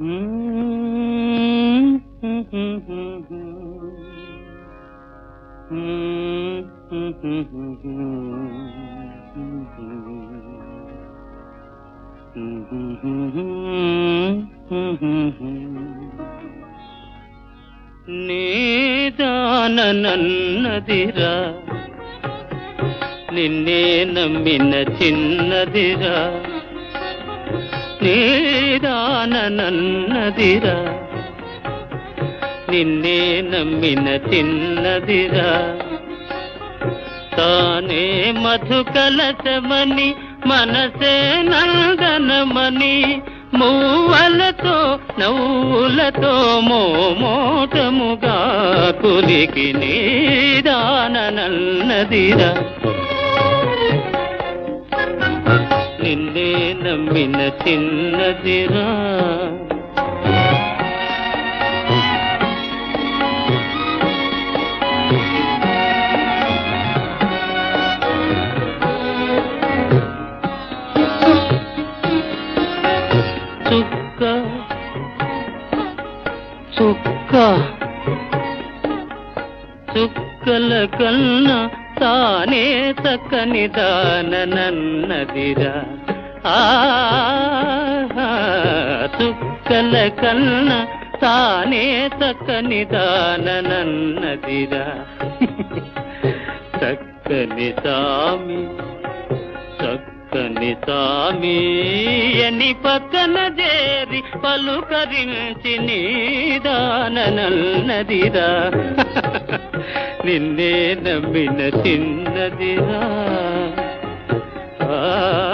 నీదానన్నదిరా నిన్నే నమ్మిన చిన్నదిరా నీదానన్నదిరా నిన్నే నమ్మిన చిన్నదిరా తానే మధుకలశమని మనసే నందనమని మూవలతో నవ్వులతో మోమోటముగా కులికి నీదానన్నదిరా నిన్నే నమ్మిన చిన్నదిరా చుక్క చుక్క చుక్కల కన్నా తానే చక్కని దాననన్నదిరా ఆ చుక్కల కన్నా తానే చక్కని దాననన్నదిరా చక్కని సామి చక్కని సామి అని పక్కన చేరి పలుకరించి నీదానన్నదిరా నిన్నే నమ్మిన చిన్నదిరా ఆ